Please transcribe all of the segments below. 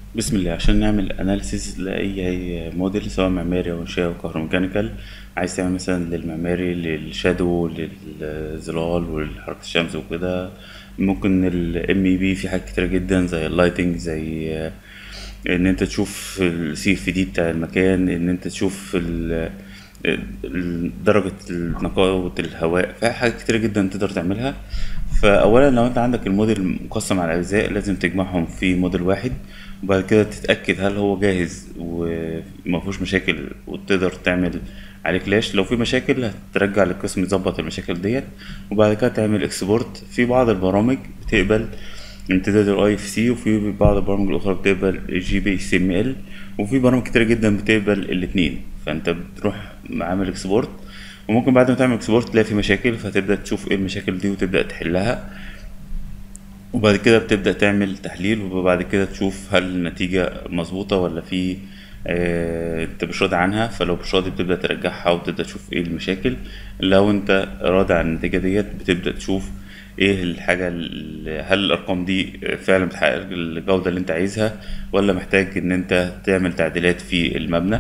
بسم الله عشان نعمل اناليسيس لاي موديل سواء معماري او انشائي او كهروميكانيكال عايز تعمل مثلا للمعماري للشادو للظلال ولحركة الشمس وكده ممكن ال MEP في حاجات كتيرة جدا زي اللايتنج زي آه، ان انت تشوف السي اف دي بتاع المكان ان انت تشوف ال- ال- درجة نقاوة الهواء في حاجات كتيرة جدا تقدر تعملها فأولا لو انت عندك الموديل مقسم على أجزاء لازم تجمعهم في موديل واحد وبعد كده تتأكد هل هو جاهز ومفهوش مشاكل وتقدر تعمل عليه كلاش لو في مشاكل هترجع للقسم يظبط المشاكل ديت وبعد كده تعمل اكسبورت في بعض البرامج بتقبل امتداد الاي اف سي وفي بعض البرامج الاخرى بتقبل الجي بي سي ام ال وفي برامج كتير جدا بتقبل الاتنين فانت بتروح عامل اكسبورت وممكن بعد ما تعمل اكسبورت تلاقي في مشاكل فتبدا تشوف ايه المشاكل دي وتبدا تحلها وبعد كده بتبدأ تعمل تحليل وبعد كده تشوف هل النتيجة مظبوطة ولا في آه، انت مش راضي عنها فلو مش راضي بتبدأ ترجعها وتبدأ تشوف ايه المشاكل لو انت راضي عن النتيجة ديت بتبدأ تشوف ايه الحاجة ال- هل الارقام دي فعلا بتحقق الجودة اللي انت عايزها ولا محتاج ان انت تعمل تعديلات في المبنى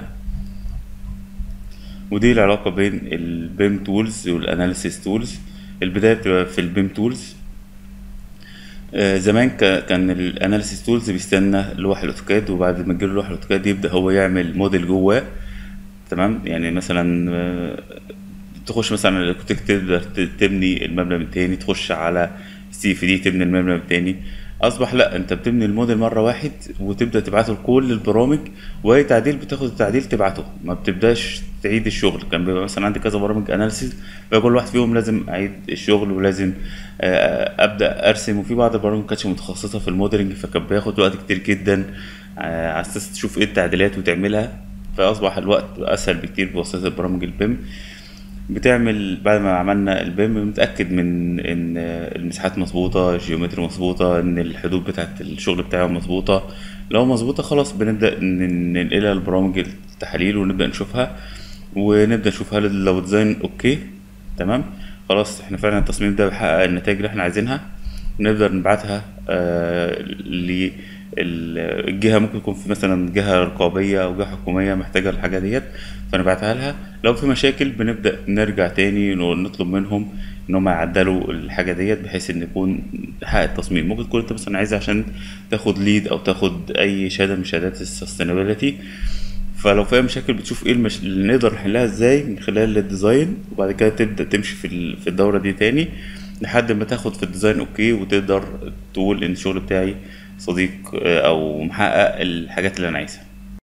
ودي العلاقة بين البيم تولز والاناليسيس تولز البداية بتبقى في البيم تولز آه، زمان ك- كان الاناليسيس تولز بيستنى لوح الاوتوكاد وبعد ما تجيله لوح الاوتوكاد يبدا هو يعمل موديل جواه تمام يعني مثلا آه، تخش مثلا على الاوتوكاد تقدر ت- تبني المبنى من تاني تخش على سي في دي تبني المبنى من تاني اصبح لا انت بتبني الموديل مره واحد وتبدا تبعته لكل البرامج واي تعديل بتاخد التعديل تبعته ما بتبداش تعيد الشغل كان بيبقى مثلا عندي كذا برامج اناليسيس كل واحد فيهم لازم اعيد الشغل ولازم آه، ابدا ارسم وفي بعض البرامج ما كانتش متخصصه في الموديلنج فكان بياخد وقت كتير جدا آه، على اساس تشوف ايه التعديلات وتعملها فاصبح الوقت اسهل بكتير بواسطه برامج البيم بتعمل بعد ما عملنا البيم بنتأكد من إن المساحات مظبوطة الجيومتري مظبوطة إن الحدود بتاعت الشغل بتاعه مظبوطة لو مظبوطة خلاص بنبدأ ن- ننقلها لبرامج التحاليل ونبدأ نشوفها ونبدأ نشوف هل لو ديزاين أوكي تمام خلاص احنا فعلا التصميم ده بيحقق النتائج اللي احنا عايزينها نقدر نبعتها آه للجهة ممكن يكون في مثلا جهة رقابية أو جهة حكومية محتاجة الحاجة ديت فنبعتها لها لو في مشاكل بنبدأ نرجع تاني نطلب منهم إن هم يعدلوا الحاجة ديت بحيث إن يكون حقق التصميم ممكن تكون أنت مثلا عايزها عشان تاخد ليد أو تاخد أي شهادة من شهادات السستينابيلتي فلو فيها مشاكل بتشوف ايه المش... اللي نقدر نحلها ازاي من خلال الديزاين وبعد كده تبدأ تمشي في ال- في الدورة دي تاني لحد ما تاخد في الديزاين اوكي وتقدر تقول ان الشغل بتاعي صديق آه، او محقق الحاجات اللي انا عايزها